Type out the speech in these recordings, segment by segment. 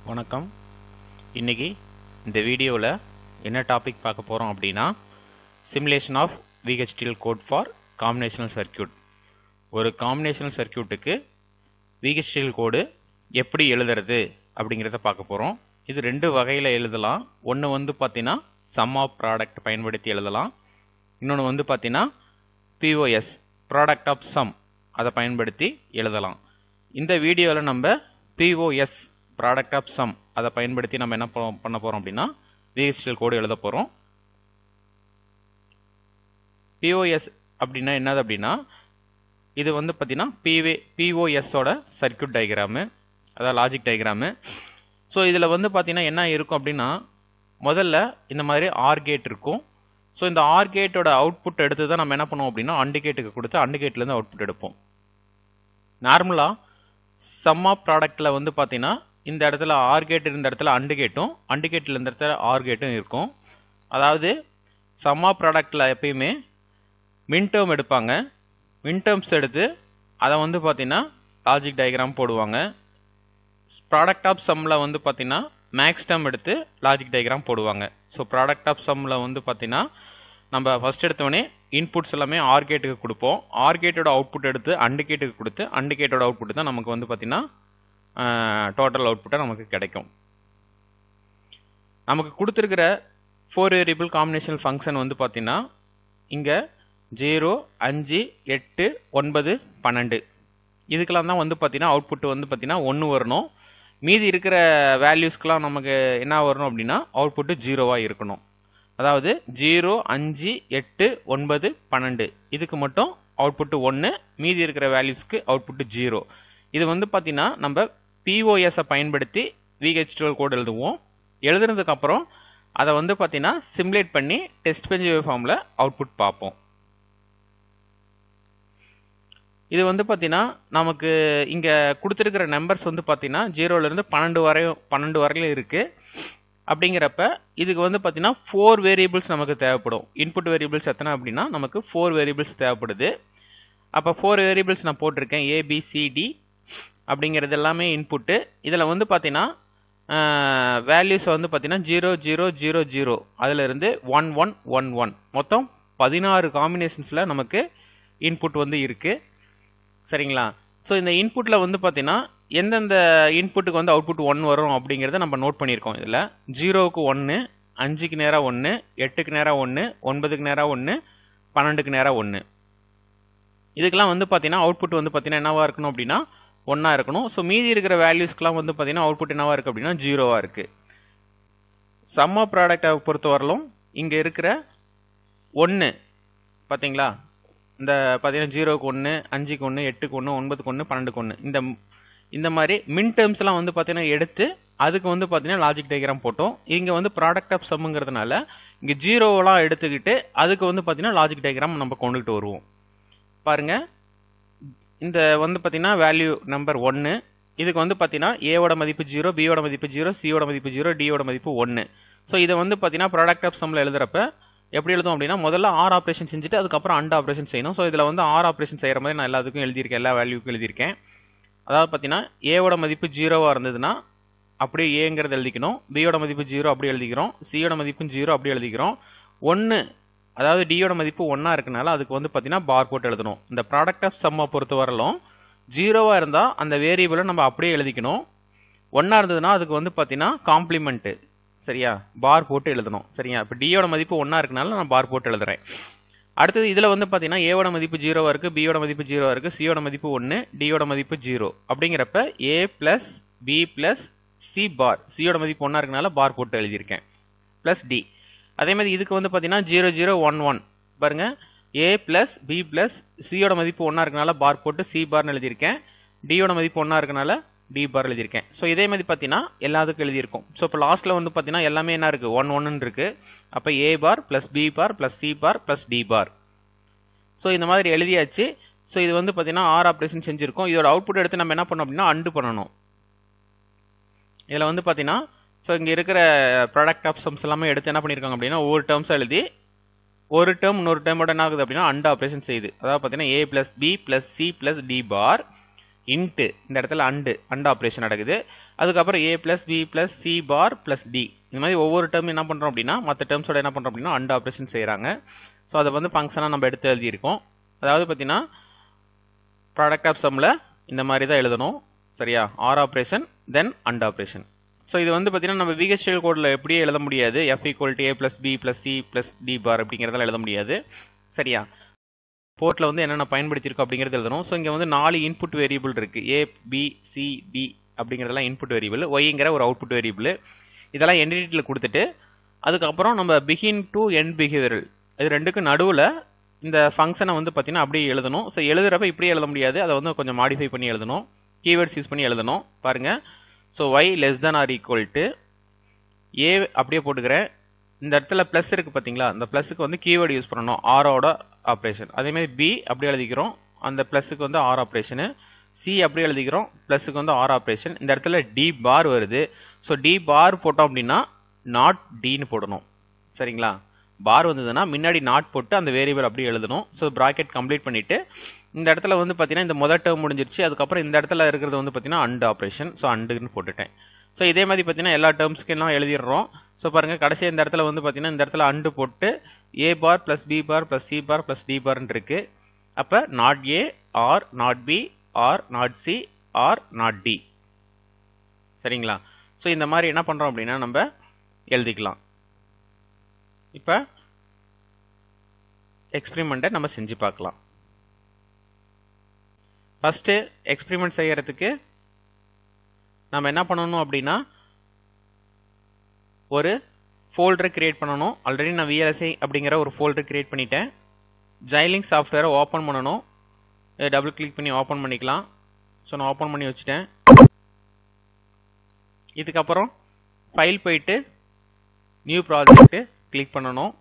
வணக்கம் இன்னைக்கு இந்த வீடியோவில் என்ன டாபிக் பார்க்க போகிறோம் அப்படின்னா simulation of VHDL code for combinational circuit ஒரு காம்பினேஷனல் சர்க்யூட்டுக்கு VHDL கோடு எப்படி எழுதுறது அப்படிங்கிறத பார்க்க போகிறோம் இது ரெண்டு வகையில் எழுதலாம் ஒன்று வந்து பார்த்தீங்கன்னா சம் ஆஃப் ப்ராடக்ட் பயன்படுத்தி எழுதலாம் இன்னொன்று வந்து பார்த்தீங்கன்னா பிஓஎஸ் ப்ராடக்ட் ஆஃப் சம் அதை பயன்படுத்தி எழுதலாம் இந்த வீடியோவில் நம்ம பிஓஎஸ் ப்ராடக்ட் ஆஃப் சம் அதை பயன்படுத்தி நம்ம என்ன போ- பண்ண போகிறோம் அப்படின்னா விஹெச்டிஎல் கோடு எழுத போகிறோம் பிஓஎஸ் அப்படின்னா என்னது அப்படின்னா இது வந்து பார்த்தீங்கன்னா பிவே பிஓஎஸோட சர்க்யூட் டயக்ராமு அதாவது லாஜிக் டயக்ராமு ஸோ இதில் வந்து பார்த்தீங்கன்னா என்ன இருக்கும் அப்படின்னா முதல்ல இந்த மாதிரி ஆர் கேட் இருக்கும் ஸோ இந்த ஆர் கேட்டோட அவுட்புட் எடுத்து தான் நம்ம என்ன பண்ணுவோம் அப்படின்னா அண்டு கேட்டுக்கு கொடுத்து அண்டு கேட்லேருந்து அவுட்புட் எடுப்போம் நார்மலாக சம் ஆஃப் ப்ராடக்ட்டில் வந்து பார்த்தீங்கன்னா இந்த இடத்துல ஆர் கேட் இருந்த இடத்துல அண்டு கேட்டும் அண்டு கேட்டில் இருந்த இடத்துல ஆர் கேட்டும் இருக்கும் அதாவது சம் ஆஃப் ப்ராடக்ட்டில் எப்பயுமே மின் டேர்ம் எடுப்பாங்க மின் டேர்ம்ஸ் எடுத்து அதை வந்து பார்த்தீங்கன்னா லாஜிக் டயக்ராம் போடுவாங்க ப்ராடக்ட் ஆஃப் சம்மில் வந்து பார்த்தீங்கன்னா மேக்ஸ் டேர்ம் எடுத்து லாஜிக் டயக்ராம் போடுவாங்க ஸோ ப்ராடக்ட் ஆஃப் சம்மில் வந்து பார்த்தீங்கன்னா நம்ம ஃபர்ஸ்ட் எடுத்தோடனே இன்புட்ஸ் எல்லாமே ஆர் கேட்டுக்கு கொடுப்போம் ஆர் கேட்டோட அவுட்புட் எடுத்து அண்டு கேட்டுக்கு கொடுத்து அண்டு கேட்டோட அவுட்புட் தான் நமக்கு வந்து பார்த்தீங்கன்னா டோட்டல் அவுட்புட்டாக நமக்கு கிடைக்கும் நமக்கு கொடுத்துருக்கிற ஃபோர் வேரியபிள் காம்பினேஷனல் ஃபங்க்ஷன் வந்து பார்த்தீங்கன்னா இங்கே ஜீரோ அஞ்சு எட்டு ஒன்பது பன்னெண்டு இதுக்கெல்லாம் தான் வந்து பார்த்தீங்கன்னா அவுட்புட் வந்து பார்த்தீங்கன்னா ஒன்று வரணும் மீதி இருக்கிற வேல்யூஸ்க்கெலாம் நமக்கு என்ன வரணும் அப்படின்னா அவுட்புட்டு ஜீரோவாக இருக்கணும் அதாவது ஜீரோ அஞ்சு எட்டு ஒன்பது பன்னெண்டு இதுக்கு மட்டும் அவுட்புட்டு ஒன்று மீதி இருக்கிற வேல்யூஸ்க்கு அவுட்புட்டு ஜீரோ இது வந்து பார்த்தீங்கன்னா நம்ம பிஓஎஸை பயன்படுத்தி விஹெச்டுவல் கோட் எழுதுவோம் எழுதுனதுக்கு அப்புறம் அதை வந்து பார்த்தீங்கன்னா சிமுலேட் பண்ணி டெஸ்ட் பெஞ்ச் ஃபார்மில் அவுட்புட் பார்ப்போம் இது வந்து பார்த்தீங்கன்னா நமக்கு இங்கே கொடுத்துருக்கிற நம்பர்ஸ் வந்து பார்த்தீங்கன்னா ஜீரோலேருந்து பன்னெண்டு வரையும் பன்னெண்டு வரையிலும் இருக்குது அப்படிங்கிறப்ப இதுக்கு வந்து பார்த்தீங்கன்னா ஃபோர் வேரியபிள்ஸ் நமக்கு தேவைப்படும் இன்புட் வேரியபிள்ஸ் எத்தனை அப்படின்னா நமக்கு ஃபோர் வேரியபிள்ஸ் தேவைப்படுது அப்போ ஃபோர் வேரியபிள்ஸ் நான் போட்டிருக்கேன் ஏபிசிடி அப்படிங்கிறது எல்லாமே இன்புட்டு இதில் வந்து பார்த்தீங்கன்னா வேல்யூஸ் வந்து பார்த்தீங்கன்னா ஜீரோ ஜீரோ ஜீரோ ஜீரோ அதிலிருந்து ஒன் ஒன் ஒன் ஒன் மொத்தம் பதினாறு காம்பினேஷன்ஸில் நமக்கு இன்புட் வந்து இருக்குது சரிங்களா ஸோ இந்த இன்புட்டில் வந்து பார்த்தீங்கன்னா எந்தெந்த இன்புட்டுக்கு வந்து அவுட்புட் ஒன் வரும் அப்படிங்கிறத நம்ம நோட் பண்ணியிருக்கோம் இதில் ஜீரோவுக்கு ஒன்று அஞ்சுக்கு நேராக ஒன்று எட்டுக்கு நேராக ஒன்று ஒன்பதுக்கு நேராக ஒன்று பன்னெண்டுக்கு நேராக ஒன்று இதுக்கெல்லாம் வந்து பார்த்தீங்கன்னா அவுட்புட் வந்து பார்த்தீங்கன்னா என்னவா இருக்கணும் அப்படின்னா ஒன்றா இருக்கணும் ஸோ மீதி இருக்கிற வேல்யூஸ்க்கெலாம் வந்து பார்த்தீங்கன்னா அவுட்புட் என்னவா இருக்குது அப்படின்னா ஜீரோவாக இருக்குது சம்ம ப்ராடக்டை பொறுத்தவரையிலும் இங்கே இருக்கிற ஒன்று பார்த்தீங்களா இந்த பார்த்தீங்கன்னா ஜீரோக்கு ஒன்று அஞ்சுக்கு ஒன்று எட்டுக்கு ஒன்று ஒன்பதுக்கு ஒன்று பன்னெண்டுக்கு ஒன்று இந்த இந்த மாதிரி மின் டேர்ம்ஸ்லாம் வந்து பார்த்தீங்கன்னா எடுத்து அதுக்கு வந்து பார்த்தீங்கன்னா லாஜிக் டயக்ராம் போட்டோம் இங்கே வந்து ப்ராடக்ட் ஆஃப் சம்முங்கிறதுனால இங்கே ஜீரோவெலாம் எடுத்துக்கிட்டு அதுக்கு வந்து பார்த்தீங்கன்னா லாஜிக் டயக்ராம் நம்ம கொண்டுகிட்டு வருவோம் பாருங்க இந்த வந்து பார்த்தீங்கன்னா வேல்யூ நம்பர் ஒன்று இதுக்கு வந்து பார்த்தீங்கன்னா ஏவோட மதிப்பு ஜீரோ பியோட மதிப்பு ஜீரோ சியோட மதிப்பு ஜீரோ டியோட மதிப்பு ஒன்று ஸோ இதை வந்து பார்த்தீங்கன்னா ப்ராடக்ட் ஆஃப் சம்மில் எழுதுறப்ப எப்படி எழுதும் அப்படின்னா முதல்ல ஆர் ஆப்ரேஷன் செஞ்சுட்டு அதுக்கப்புறம் அண்ட் ஆப்ரேஷன் செய்யணும் ஸோ இதில் வந்து ஆர் ஆப்ரேஷன் செய்கிற மாதிரி நான் எல்லாத்துக்கும் எழுதியிருக்கேன் எல்லா வேல்யூக்கும் எழுதியிருக்கேன் அதாவது பார்த்தீங்கன்னா ஏவோட மதிப்பு ஜீரோவாக இருந்ததுன்னா அப்படியே ஏங்கிறது எழுதிக்கணும் பியோட மதிப்பு ஜீரோ அப்படி எழுதிக்கிறோம் சியோட மதிப்பும் ஜீரோ அப்படி எழுதிக்கிறோம் ஒன்று அதாவது டியோட மதிப்பு ஒன்றா இருக்கனால அதுக்கு வந்து பார்த்தீங்கன்னா பார் போட்டு எழுதணும் இந்த ப்ராடக்ட் ஆஃப் சம்மை பொறுத்த வரலும் ஜீரோவாக இருந்தால் அந்த வேரியபிளை நம்ம அப்படியே எழுதிக்கணும் ஒன்றா இருந்ததுன்னா அதுக்கு வந்து பார்த்தீங்கன்னா காம்ப்ளிமெண்ட்டு சரியா பார் போட்டு எழுதணும் சரியா இப்போ டியோட மதிப்பு ஒன்றா இருக்கனால நான் பார் போட்டு எழுதுறேன் அடுத்தது இதில் வந்து பார்த்தீங்கன்னா ஏவோட மதிப்பு ஜீரோவாக இருக்குது பியோட மதிப்பு ஜீரோவாக இருக்குது சியோட மதிப்பு ஒன்று டியோட மதிப்பு ஜீரோ அப்படிங்கிறப்ப A plus B plus C bar சியோட மதிப்பு ஒன்றா இருக்கனால பார் போட்டு எழுதியிருக்கேன் ப்ளஸ் டி அதே மாதிரி இதுக்கு வந்து பார்த்தீங்கன்னா ஜீரோ ஜீரோ ஒன் ஒன் பாருங்க ஏ ப்ளஸ் பி ப்ளஸ் சியோட மதிப்பு ஒன்றா இருக்கனால பார் போட்டு சி பார்னு எழுதியிருக்கேன் டியோட மதிப்பு ஒன்றா இருக்கனால டி பார் எழுதியிருக்கேன் ஸோ இதே மாதிரி பார்த்தீங்கன்னா எல்லாத்துக்கும் எழுதியிருக்கும் ஸோ இப்போ லாஸ்ட்டில் வந்து பார்த்தீங்கன்னா எல்லாமே என்ன இருக்குது ஒன் ஒன்னு இருக்குது அப்போ A bar plus B bar plus C bar plus D bar so இந்த மாதிரி எழுதியாச்சு ஸோ இது வந்து பார்த்தீங்கன்னா ஆர் ஆப்ரேஷன் செஞ்சுருக்கோம் இதோட அவுட்புட் எடுத்து நம்ம என்ன பண்ணோம் அப்படின்னா அண்டு பண்ணணும் இதில் வந்து பார்த்தீங்கன்னா ஸோ இங்கே இருக்கிற ப்ராடக்ட் ஆஃப் சம்ஸ் எல்லாமே எடுத்து என்ன பண்ணியிருக்காங்க அப்படின்னா ஒவ்வொரு டேர்ம்ஸாக எழுதி ஒரு டேர்ம் இன்னொரு டேர்மோட என்ன ஆகுது அப்படின்னா அண்ட் ஆப்ரேஷன் செய்யுது அதாவது பார்த்தீங்கன்னா A plus B plus C plus D bar into இந்த இடத்துல அண்டு அண்ட் ஆப்ரேஷன் நடக்குது அதுக்கப்புறம் A plus B plus C bar plus D இந்த மாதிரி ஒவ்வொரு டேர்ம் என்ன பண்ணுறோம் அப்படின்னா மற்ற டேர்ம்ஸோட என்ன பண்ணுறோம் அப்படின்னா அண்ட் ஆப்ரேஷன் செய்கிறாங்க ஸோ அதை வந்து ஃபங்க்ஷனாக நம்ம எடுத்து எழுதியிருக்கோம் அதாவது பார்த்தீங்கன்னா ப்ராடக்ட் ஆஃப் சம்மில் இந்த மாதிரி தான் எழுதணும் சரியா OR operation then AND operation so இது வந்து பார்த்தீங்கன்னா நம்ம விஹெச்எல் கோடில் எப்படியே எழுத முடியாது F equal to A plus B plus C plus D bar அப்படிங்கிறதெல்லாம் எழுத முடியாது சரியா போர்ட்டில் வந்து என்னென்ன பயன்படுத்தியிருக்கோம் அப்படிங்கிறது எழுதணும் ஸோ இங்கே வந்து நாலு இன்புட் வேரியபிள் இருக்குது ஏ பி சி டி அப்படிங்கிறதெல்லாம் இன்புட் வேரியபிள் ஒய்ங்கிற ஒரு அவுட்புட் வேரியபிள் இதெல்லாம் என்டிட்டியில் கொடுத்துட்டு அதுக்கப்புறம் நம்ம பிகின் டு எண்ட் பிஹேவியரல் இது ரெண்டுக்கும் நடுவில் இந்த ஃபங்க்ஷனை வந்து பார்த்தீங்கன்னா அப்படியே எழுதணும் ஸோ எழுதுறப்ப இப்படியே எழுத முடியாது அதை வந்து கொஞ்சம் மாடிஃபை பண்ணி எழுதணும் கீவேர்ட்ஸ் யூஸ் பண்ணி எழுதணும் பாருங்கள் so Y less than or equal to A அப்படியே போட்டுக்கிறேன் இந்த இடத்துல ப்ளஸ் இருக்குது பார்த்தீங்களா அந்த ப்ளஸுக்கு வந்து கீவேர்டு யூஸ் பண்ணணும் ஆரோட ஆப்ரேஷன் அதேமாதிரி பி அப்படி எழுதிக்கிறோம் அந்த ப்ளஸுக்கு வந்து ஆர் ஆப்ரேஷனு சி அப்படி எழுதிக்கிறோம் ப்ளஸுக்கு வந்து ஆர் ஆப்ரேஷன் இந்த இடத்துல டி பார் வருது ஸோ டி பார் போட்டோம் அப்படின்னா நாட் டின்னு போடணும் சரிங்களா பார் வந்ததுன்னா முன்னாடி நாட் போட்டு அந்த வேரியபிள் அப்படி எழுதணும் ஸோ ப்ராக்கெட் கம்ப்ளீட் பண்ணிவிட்டு இந்த இடத்துல வந்து பார்த்தீங்கன்னா இந்த முதல் டேர்ம் முடிஞ்சிருச்சு அதுக்கப்புறம் இந்த இடத்துல இருக்கிறது வந்து பார்த்தீங்கன்னா அண்ட் ஆப்ரேஷன் ஸோ அண்டுன்னு போட்டுட்டேன் ஸோ இதே மாதிரி பார்த்தீங்கன்னா எல்லா டேர்ம்ஸ்க்கு எல்லாம் எழுதிடுறோம் ஸோ பாருங்கள் கடைசி இந்த இடத்துல வந்து பார்த்தீங்கன்னா இந்த இடத்துல அண்டு போட்டு A bar plus B bar plus C bar plus D பார்னு இருக்குது அப்போ not A or not B or not C or not D சரிங்களா ஸோ இந்த மாதிரி என்ன பண்ணுறோம் அப்படின்னா நம்ம எழுதிக்கலாம் இப்போ எக்ஸ்பிரிமெண்ட்டை நம்ம செஞ்சு பார்க்கலாம் ஃபஸ்ட்டு எக்ஸ்பிரிமெண்ட் செய்யறதுக்கு நம்ம என்ன பண்ணணும் அப்படின்னா ஒரு ஃபோல்டர் கிரியேட் பண்ணணும் ஆல்ரெடி நான் விஎல்எஸ்ஐ அப்படிங்கிற ஒரு ஃபோல்டர் கிரியேட் பண்ணிட்டேன் ஜைலிங் சாஃப்ட்வேரை ஓப்பன் பண்ணணும் டபுள் கிளிக் பண்ணி ஓப்பன் பண்ணிக்கலாம் ஸோ நான் ஓப்பன் பண்ணி வச்சுட்டேன் இதுக்கப்புறம் ஃபைல் போயிட்டு நியூ ப்ராஜெக்ட்டு கிளிக் பண்ணணும்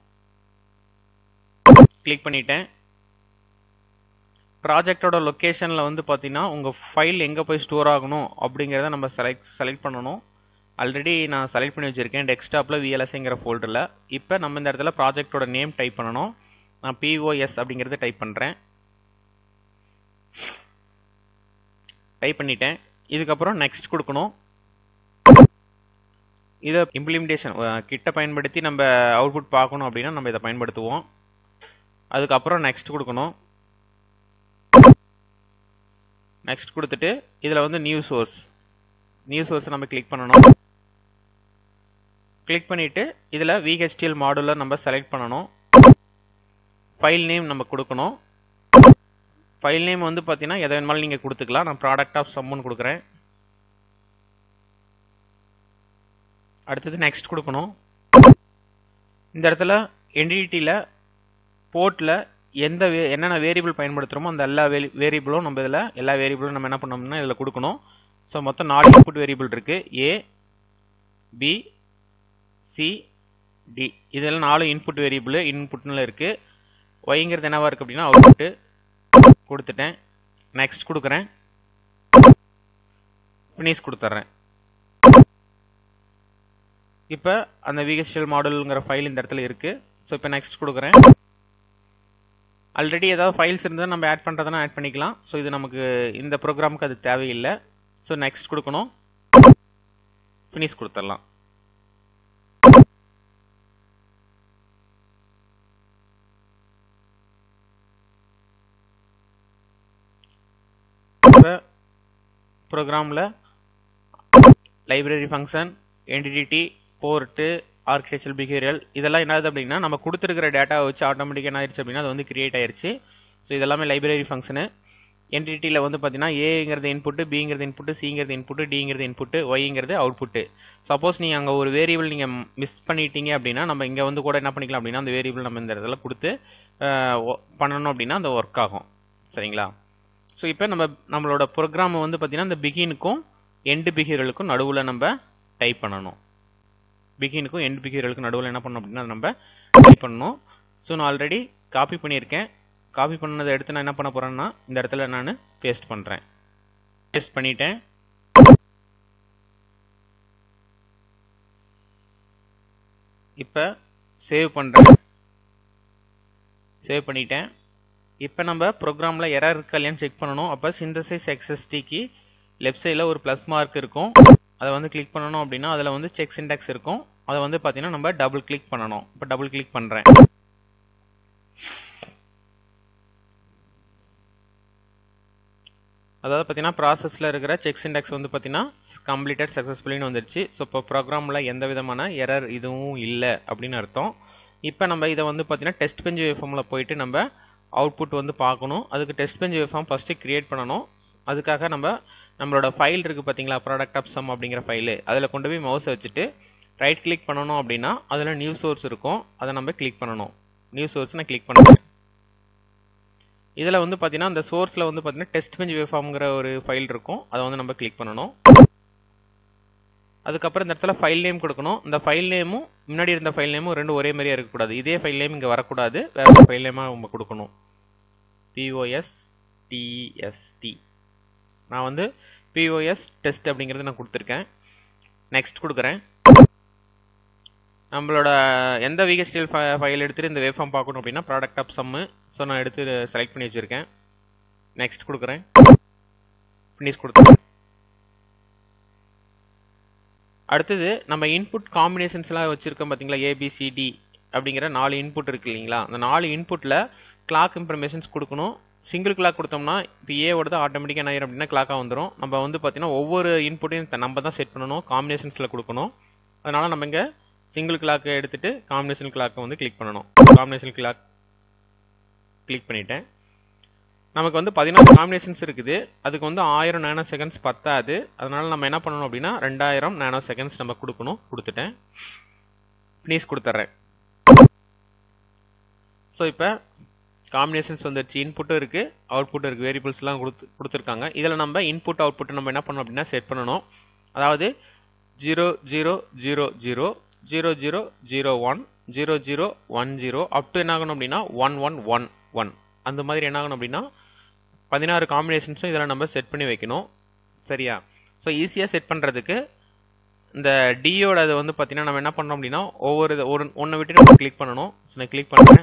கிளிக் பண்ணிட்டேன் ப்ராஜெக்டோட லொக்கேஷனில் வந்து பார்த்தீங்கன்னா உங்கள் ஃபைல் எங்கே போய் ஸ்டோர் ஆகணும் அப்படிங்கிறத நம்ம செலக்ட் செலக்ட் பண்ணணும் ஆல்ரெடி நான் செலக்ட் பண்ணி வச்சுருக்கேன் டெஸ்க்டாப்பில் விஎல்எஸ்ங்கிற ஃபோல்டரில் இப்போ நம்ம இந்த இடத்துல ப்ராஜெக்டோட நேம் டைப் பண்ணணும் நான் பிஓஎஸ் அப்படிங்கிறத டைப் பண்ணுறேன் டைப் பண்ணிட்டேன் இதுக்கப்புறம் நெக்ஸ்ட் கொடுக்கணும் இதை இம்ப்ளிமெண்டேஷன் கிட்ட பயன்படுத்தி நம்ம அவுட்புட் பார்க்கணும் அப்படின்னா நம்ம இதை பயன்படுத்துவோம் அதுக்கப்புறம் நெக்ஸ்ட் கொடுக்கணும் நெக்ஸ்ட் கொடுத்துட்டு இதில் வந்து நியூ சோர்ஸ் நியூ சோர்ஸ் நம்ம கிளிக் பண்ணணும் கிளிக் பண்ணிவிட்டு இதில் விஹெச்டிஎல் மாடலில் நம்ம செலக்ட் பண்ணணும் ஃபைல் நேம் நம்ம கொடுக்கணும் ஃபைல் நேம் வந்து பார்த்தீங்கன்னா எதை வேணுமாலும் நீங்கள் கொடுத்துக்கலாம் நான் ப்ராடக்ட் ஆஃப் சம்முன்னு கொடுக்குறேன் அடுத்தது நெக்ஸ்ட் கொடுக்கணும் இந்த இடத்துல என்டிடியில் போர்ட்டில் எந்த வே என்னென்ன வேரியபிள் பயன்படுத்துகிறோமோ அந்த எல்லா வேரி வேரியபிளும் நம்ம இதில் எல்லா வேரியபிளும் நம்ம என்ன பண்ணோம்னா இதில் கொடுக்கணும் ஸோ மொத்தம் நாலு இன்புட் வேரியபிள் இருக்குது ஏ பி சி டி இதெல்லாம் நாலு இன்புட் வேரியபிள் இன்புட்னு இருக்குது ஒய்ங்கிறது என்னவா இருக்குது அப்படின்னா அவுட்புட்டு கொடுத்துட்டேன் நெக்ஸ்ட் கொடுக்குறேன் ஃபினிஷ் கொடுத்துட்றேன் இப்போ அந்த விஹெச்எல் மாடலுங்கிற ஃபைல் இந்த இடத்துல இருக்குது ஸோ இப்போ நெக்ஸ்ட் கொடுக்குறேன் ஆல்ரெடி ஏதாவது ஃபைல்ஸ் இருந்தால் நம்ம ஆட் பண்ணுறதுனா ஆட் பண்ணிக்கலாம் ஸோ இது நமக்கு இந்த ப்ரோக்ராமுக்கு அது தேவையில்லை ஸோ நெக்ஸ்ட் கொடுக்கணும் ஃபினிஷ் கொடுத்துடலாம் இப்போ ப்ரோக்ராமில் library function entity port architecture behavioural இதெல்லாம் என்னது அப்படின்னா நம்ம கொடுத்துருக்கிற டேட்டாவை வச்சு ஆட்டோமேட்டிக்காக என்ன ஆயிடுச்சு அப்படின்னா அது வந்து கிரியேட் ஆயிருச்சு ஸோ இதெல்லாமே லைப்ரரி ஃபங்க்ஷனு என்டிட்டியில் வந்து பார்த்தீங்கன்னா ஏங்கிறது இன்புட்டு பிங்கிறது இன்புட்டு சிங்கிறது இன்புட்டு டிங்கிறது இன்புட்டு ஒய்ங்கிறது அவுட்புட்டு சப்போஸ் நீங்கள் அங்கே ஒரு வேரியபிள் நீங்கள் மிஸ் பண்ணிட்டீங்க அப்படின்னா நம்ம இங்கே வந்து கூட என்ன பண்ணிக்கலாம் அப்படின்னா அந்த வேரியபிள் நம்ம இந்த இடத்துல கொடுத்து பண்ணணும் அப்படின்னா அந்த ஒர்க் ஆகும் சரிங்களா ஸோ இப்போ நம்ம நம்மளோட ப்ரோக்ராம் வந்து பார்த்தீங்கன்னா இந்த பிகினுக்கும் எண்டு பிஹேவியலுக்கும் நடுவில் நம்ம டைப் பண்ணணும் பிகினுக்கும் எண்ட் பிஹேவியலுக்கும் நடுவில் என்ன பண்ணணும் அப்படின்னா நம்ம டைப் பண்ணணும் ஸோ நான் ஆல்ரெடி காப்பி பண்ணியிருக்கேன் காப்பி பண்ணதை எடுத்து நான் என்ன பண்ண போகிறேன்னா இந்த இடத்துல நான் பேஸ்ட் பண்ணுறேன் பேஸ்ட் பண்ணிட்டேன் இப்போ சேவ் பண்ணுறேன் சேவ் பண்ணிட்டேன் இப்போ நம்ம ப்ரோக்ராமில் எரர் இருக்கா இல்லையான்னு செக் பண்ணணும் அப்போ சிந்தசைஸ் எக்ஸ்எஸ்டிக்கு லெஃப்ட் சைடில் ஒரு ப்ளஸ் மார்க் இருக்கும் அதை வந்து கிளிக் பண்ணணும் அப்படின்னா அதில் வந்து செக் சின்டாக்ஸ் இருக்கும் அதை வந்து பார்த்தீங்கன்னா நம்ம டபுள் கிளிக் பண்ணணும் இப்போ டபுள் கிளிக் பண்ணுறேன் அதாவது பார்த்தீங்கன்னா ப்ராசஸில் இருக்கிற செக் சின்டாக்ஸ் வந்து பார்த்தீங்கன்னா கம்ப்ளீட்டட் சக்ஸஸ்ஃபுல்லின்னு வந்துருச்சு ஸோ இப்போ ப்ரோக்ராமில் எந்த விதமான எரர் இதுவும் இல்லை அப்படின்னு அர்த்தம் இப்போ நம்ம இதை வந்து பார்த்தீங்கன்னா டெஸ்ட் பெஞ்ச் வேஃபார்மில் போயிட்டு நம்ம அவுட்புட் வந்து பார்க்கணும் அதுக்கு test bench waveform first create பண்ணணும் அதுக்காக நம்ம நம்மளோட ஃபைல் இருக்குது பார்த்தீங்களா ப்ராடக்ட் ஆஃப் சம் அப்படிங்கிற ஃபைலு அதில் கொண்டு போய் மவுஸை வச்சுட்டு ரைட் கிளிக் பண்ணணும் அப்படின்னா அதில் நியூ சோர்ஸ் இருக்கும் அதை நம்ம கிளிக் பண்ணணும் நியூ சோர்ஸ் நான் கிளிக் பண்ணுறேன் இதில் வந்து பார்த்தீங்கன்னா அந்த சோர்ஸில் வந்து பார்த்தீங்கன்னா டெஸ்ட் பெஞ்ச் வேஃபார்ம்ங்கிற ஒரு ஃபைல் இருக்கும் அதை வந்து நம்ம கிளிக் பண்ணணும் அதுக்கப்புறம் இந்த இடத்துல ஃபைல் நேம் கொடுக்கணும் இந்த ஃபைல் நேமும் முன்னாடி இருந்த ஃபைல் நேமும் ரெண்டு ஒரே மாதிரியா இருக்கக்கூடாது இதே ஃபைல் நேம் இங்கே வரக்கூடாது வேற ஒரு ஃபைல் நேமாக நம்ம கொடுக்கணும் பிஓஎஸ் டிஎஸ்டி நான் வந்து பிஓஎஸ் டெஸ்ட் அப்படிங்கிறது நான் கொடுத்துருக்கேன் நெக்ஸ்ட் கொடுக்குறேன் நம்மளோட எந்த விகஸ்டிஎல் ஃபைல் எடுத்துட்டு இந்த வேஃபார்ம் பார்க்கணும் அப்படின்னா ப்ராடக்ட் ஆஃப் சம்மு ஸோ நான் எடுத்து செலக்ட் பண்ணி வச்சுருக்கேன் நெக்ஸ்ட் கொடுக்குறேன் ஃபினிஷ் கொடுத்துருக்கேன் அடுத்தது நம்ம இன்புட் காம்பினேஷன்ஸ்லாம் வச்சுருக்கோம் பார்த்தீங்களா ஏபிசிடி அப்படிங்கிற நாலு இன்புட் இருக்கு இல்லைங்களா அந்த நாலு இன்புட்டில் கிளாக் இன்ஃபர்மேஷன்ஸ் கொடுக்கணும் சிங்கிள் கிளாக் கொடுத்தோம்னா இப்போ ஏவோடது ஆட்டோமேட்டிக்காக என்ன ஆயிரும் அப்படின்னா கிளாக்காக வந்துடும் நம்ம வந்து பார்த்தீங்கன்னா ஒவ்வொரு இன்புட்டையும் நம்ம தான் செட் பண்ணணும் காம்பினேஷன்ஸில் கொடுக்கணும் அதனால் நம்ம இங்கே சிங்கிள் கிளாக்கை எடுத்துட்டு காம்பினேஷன் கிளாக்கை வந்து கிளிக் பண்ணணும் காம்பினேஷன் கிளாக் கிளிக் பண்ணிட்டேன் நமக்கு வந்து பதினாறு காம்பினேஷன்ஸ் இருக்குது அதுக்கு வந்து ஆயிரம் நேனோ செகண்ட்ஸ் பத்தாது அதனால நம்ம என்ன பண்ணணும் அப்படின்னா ரெண்டாயிரம் நேனோ செகண்ட்ஸ் நம்ம கொடுக்கணும் கொடுத்துட்டேன் ஃபினிஷ் கொடுத்துட்றேன் ஸோ இப்போ காம்பினேஷன்ஸ் வந்துருச்சு இன்புட்டும் இருக்குது அவுட்புட்டும் இருக்குது வேரியபிள்ஸ்லாம் கொடுத்து கொடுத்துருக்காங்க இதில் நம்ம இன்புட் அவுட்புட் நம்ம என்ன பண்ணணும் அப்படின்னா செட் பண்ணணும் அதாவது zero zero zero zero zero zero zero one zero zero one zero up to என்ன ஆகணும் அப்படின்னா ஒன் ஒன் ஒன் ஒன் அந்த மாதிரி என்ன ஆகணும் அப்படின்னா பதினாறு காம்பினேஷன்ஸும் இதில் நம்ம செட் பண்ணி வைக்கணும் சரியா ஸோ ஈஸியாக செட் பண்ணுறதுக்கு இந்த டியோட அதை வந்து பார்த்தீங்கன்னா நம்ம என்ன பண்ணோம் அப்படின்னா ஒவ்வொரு இது ஒரு ஒன்றை விட்டு நம்ம கிளிக் பண்ணணும் ஸோ நான் கிளிக் பண்ணுறேன்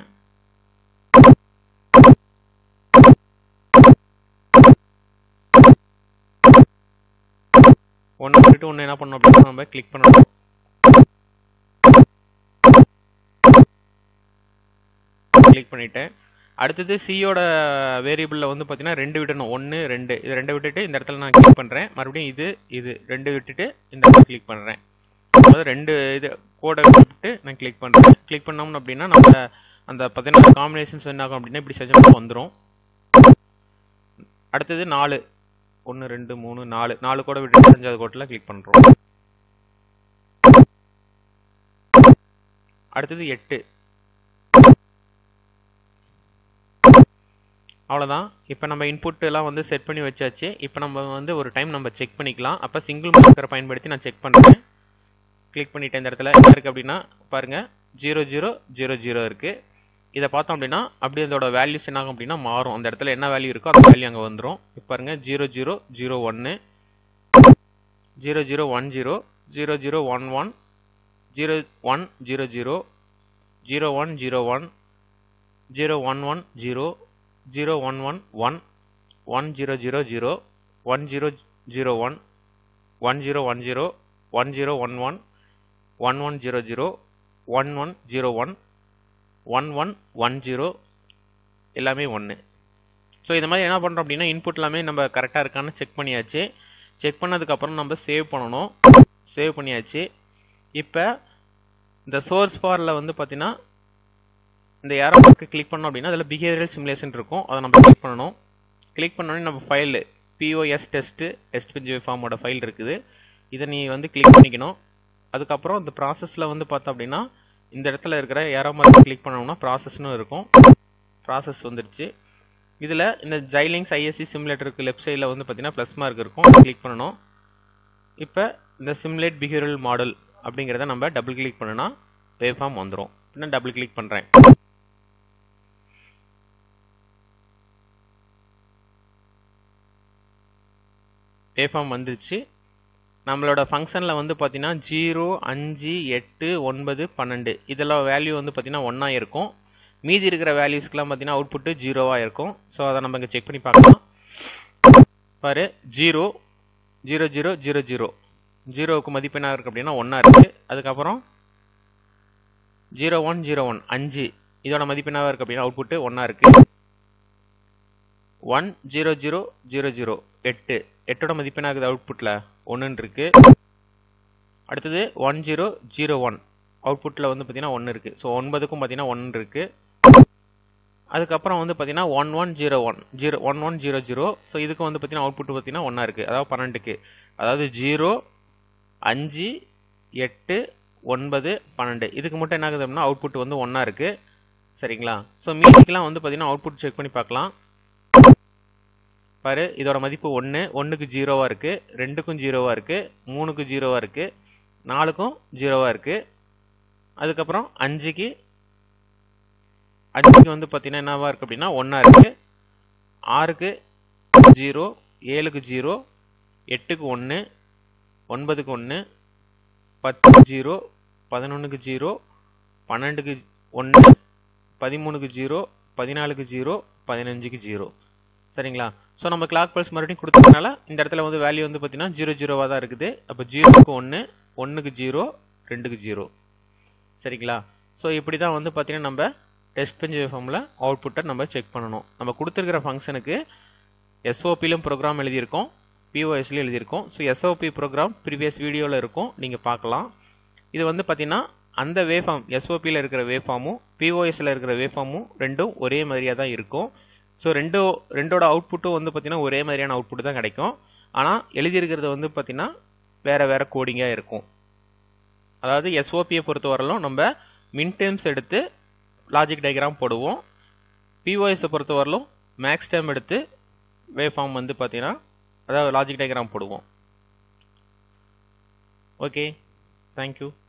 ஒன்று விட்டுட்டு ஒன்று என்ன பண்ணணும் அப்படின்னா நம்ம கிளிக் பண்ணணும் கிளிக் பண்ணிட்டேன் அடுத்தது சியோட வேரியபிளில் வந்து பார்த்தீங்கன்னா ரெண்டு விடணும் ஒன்று ரெண்டு இது ரெண்டு விட்டுட்டு இந்த இடத்துல நான் கிளிக் பண்ணுறேன் மறுபடியும் இது இது ரெண்டு விட்டுட்டு இந்த இடத்துல கிளிக் பண்ணுறேன் அதாவது ரெண்டு இது கோடை விட்டுட்டு நான் கிளிக் பண்ணுறேன் கிளிக் பண்ணோம்னு அப்படின்னா நம்ம அந்த பதினாறு காம்பினேஷன்ஸ் என்ன ஆகும் அப்படின்னா இப்படி செஞ்சோம்னா வந்துடும் அடுத்தது நாலு ஒன்று ரெண்டு மூணு நாலு நாலு கோடை விட்டு அஞ்சாவது கோட்டில் கிளிக் பண்ணுறோம் அடுத்தது எட்டு அவ்வளோதான் இப்போ நம்ம இன்புட் எல்லாம் வந்து செட் பண்ணி வச்சாச்சு இப்போ நம்ம வந்து ஒரு டைம் நம்ம செக் பண்ணிக்கலாம் அப்போ சிங்கிள் மார்க்கரை பயன்படுத்தி நான் செக் பண்ணுறேன் கிளிக் பண்ணிட்டேன் இந்த இடத்துல என்ன இருக்குது அப்படின்னா பாருங்கள் ஜீரோ ஜீரோ ஜீரோ ஜீரோ இருக்குது இதை பார்த்தோம் அப்படின்னா அப்படியே அதோட வேல்யூஸ் என்ன ஆகும் அப்படின்னா மாறும் அந்த இடத்துல என்ன வேல்யூ இருக்கோ அந்த வேல்யூ அங்கே வந்துடும் இப்போ பாருங்க ஜீரோ ஜீரோ ஜீரோ ஒன்று zero zero one zero zero zero one one zero one zero zero zero one zero one zero one one zero zero one one one one zero zero zero one zero zero one one zero one zero one zero one one one one zero zero one one zero one one one one zero எல்லாமே ஒன்று so இந்த மாதிரி என்ன பண்ணுறோம் அப்படின்னா input எல்லாமே நம்ம கரெக்டாக இருக்கான்னு செக் பண்ணியாச்சு செக் பண்ணதுக்கப்புறம் நம்ம சேவ் பண்ணணும் சேவ் பண்ணியாச்சு இப்போ இந்த சோர்ஸ் பாரில் வந்து பார்த்தீங்கன்னா இந்த ஏரோ மார்க்கு கிளிக் பண்ணோம் அப்படின்னா அதில் பிஹேவியரல் சிமுலேஷன் இருக்கும் அதை நம்ம கிளிக் பண்ணணும் கிளிக் பண்ணோடனே நம்ம file POS test test bench ஃபார்மோட ஃபைல் இருக்குது இதை நீ வந்து கிளிக் பண்ணிக்கணும் அதுக்கப்புறம் இந்த ப்ராசஸில் வந்து பார்த்தோம் அப்படின்னா இந்த இடத்துல இருக்கிற ஏரோ மார்க் கிளிக் பண்ணோம்னா ப்ராசஸ்னு இருக்கும் ப்ராசஸ் வந்துடுச்சு இதில் இந்த ஜைலிங்ஸ் ஐஎஸ்சி சிமுலேட்டருக்கு லெஃப்ட் சைடில் வந்து பார்த்தீங்கன்னா ப்ளஸ் மார்க் இருக்கும் கிளிக் பண்ணணும் இப்போ இந்த சிமுலேட் பிஹேவியரல் மாடல் அப்படிங்கிறத நம்ம டபுள் கிளிக் பண்ணுனா வேவ்ஃபார்ம் வந்துடும் நான் டபுள் கிளிக் பண்ணுறேன் வேவ்ஃபார்ம் வந்துருச்சு நம்மளோட ஃபங்க்ஷனில் வந்து பார்த்தீங்கன்னா ஜீரோ அஞ்சு எட்டு ஒன்பது பன்னெண்டு இதெல்லாம் வேல்யூ வந்து பார்த்தீங்கன்னா ஒன்றா இருக்கும் மீதி இருக்கிற வேல்யூஸ்க்குலாம் பார்த்தீங்கன்னா அவுட்புட்டு ஜீரோவாக இருக்கும் ஸோ அதை நம்ம இங்கே செக் பண்ணி பார்க்கலாம் பாரு zero zero zero zero zero ஜீரோவுக்கு மதிப்பு என்ன இருக்குது அப்படின்னா ஒன்றா இருக்குது அதுக்கப்புறம் ஜீரோ ஒன் ஜீரோ ஒன் அஞ்சு இதோட மதிப்பு என்ன இருக்குது அப்படின்னா அவுட்புட்டு ஒன்றா இருக்குது one zero zero zero zero எட்டு எட்டோட மதிப்பு என்ன ஆகுது அவுட்புட்டில் ஒன்றுன்னு இருக்கு அடுத்தது ஒன் ஜீரோ ஜீரோ ஒன் அவுட்புட்டில் வந்து பார்த்தீங்கன்னா ஒன்று இருக்குது ஸோ ஒன்பதுக்கும் பார்த்தீங்கன்னா ஒன்று இருக்குது அதுக்கப்புறம் வந்து பார்த்தீங்கன்னா one one zero one zero one one zero zero so இதுக்கு வந்து பார்த்தீங்கன்னா அவுட்புட் பார்த்தீங்கன்னா ஒன்றா இருக்குது அதாவது பன்னெண்டுக்கு அதாவது ஜீரோ அஞ்சு எட்டு ஒன்பது பன்னெண்டு இதுக்கு மட்டும் என்ன ஆகுது அப்படின்னா அவுட்புட் வந்து ஒன்றா இருக்குது சரிங்களா ஸோ மீதிக்கெலாம் வந்து பார்த்தீங்கன்னா அவுட்புட் செக் பண்ணி பார்க்கலாம் பாரு இதோட மதிப்பு ஒன்று ஒன்றுக்கு ஜீரோவாக இருக்குது ரெண்டுக்கும் ஜீரோவாக இருக்குது மூணுக்கு ஜீரோவாக இருக்குது நாலுக்கும் ஜீரோவாக இருக்குது அதுக்கப்புறம் அஞ்சுக்கு அஞ்சுக்கு வந்து பார்த்தீங்கன்னா என்னவா இருக்குது அப்படின்னா ஒன்றா இருக்குது ஆறுக்கு ஜீரோ ஏழுக்கு ஜீரோ எட்டுக்கு ஒன்று ஒன்பதுக்கு ஒன்று பத்துக்கு ஜீரோ பதினொன்றுக்கு ஜீரோ பன்னெண்டுக்கு ஒன்று பதிமூணுக்கு ஜீரோ பதினாலுக்கு ஜீரோ பதினஞ்சுக்கு ஜீரோ சரிங்களா ஸோ நம்ம கிளாக் பல்ஸ் மறுபடியும் கொடுத்ததுனால இந்த இடத்துல வந்து வேல்யூ வந்து பார்த்தீங்கன்னா ஜீரோ ஜீரோவாக தான் இருக்குது அப்போ ஜீரோக்கு ஒன்று ஒன்றுக்கு ஜீரோ ரெண்டுக்கு ஜீரோ சரிங்களா ஸோ இப்படி தான் வந்து பார்த்தீங்கன்னா நம்ம டெஸ்ட் பெஞ்ச் வேஃபார்மில் அவுட்புட்டை நம்ம செக் பண்ணணும் நம்ம கொடுத்துருக்கிற ஃபங்க்ஷனுக்கு எஸ்ஓபிலும் ப்ரோக்ராம் எழுதியிருக்கோம் பிஓஎஸ்லையும் எழுதியிருக்கோம் ஸோ எஸ்ஓபி ப்ரோக்ராம் ப்ரீவியஸ் வீடியோவில் இருக்கும் நீங்கள் பார்க்கலாம் இது வந்து பார்த்தீங்கன்னா அந்த வேஃபார்ம் எஸ்ஓபியில் இருக்கிற வேஃபார்மும் பிஓஎஸில் இருக்கிற வேஃபார்மும் ரெண்டும் ஒரே மாதிரியாக தான் இருக்கும் ஸோ ரெண்டோ ரெண்டோட அவுட்புட்டும் வந்து பார்த்தீங்கன்னா ஒரே மாதிரியான அவுட்புட் தான் கிடைக்கும் ஆனால் எழுதியிருக்கிறது வந்து பார்த்தீங்கன்னா வேறு வேறு கோடிங்காக இருக்கும் அதாவது எஸ்ஓபியை பொறுத்த வரலும் நம்ம மின் டேர்ம்ஸ் எடுத்து லாஜிக் டயக்ராம் போடுவோம் பிஓஎஸை பொறுத்த வரலும் மேக்ஸ் டேம் எடுத்து வேவ் ஃபார்ம் வந்து பார்த்தீங்கன்னா அதாவது லாஜிக் டயக்ராம் போடுவோம் ஓகே தேங்க்யூ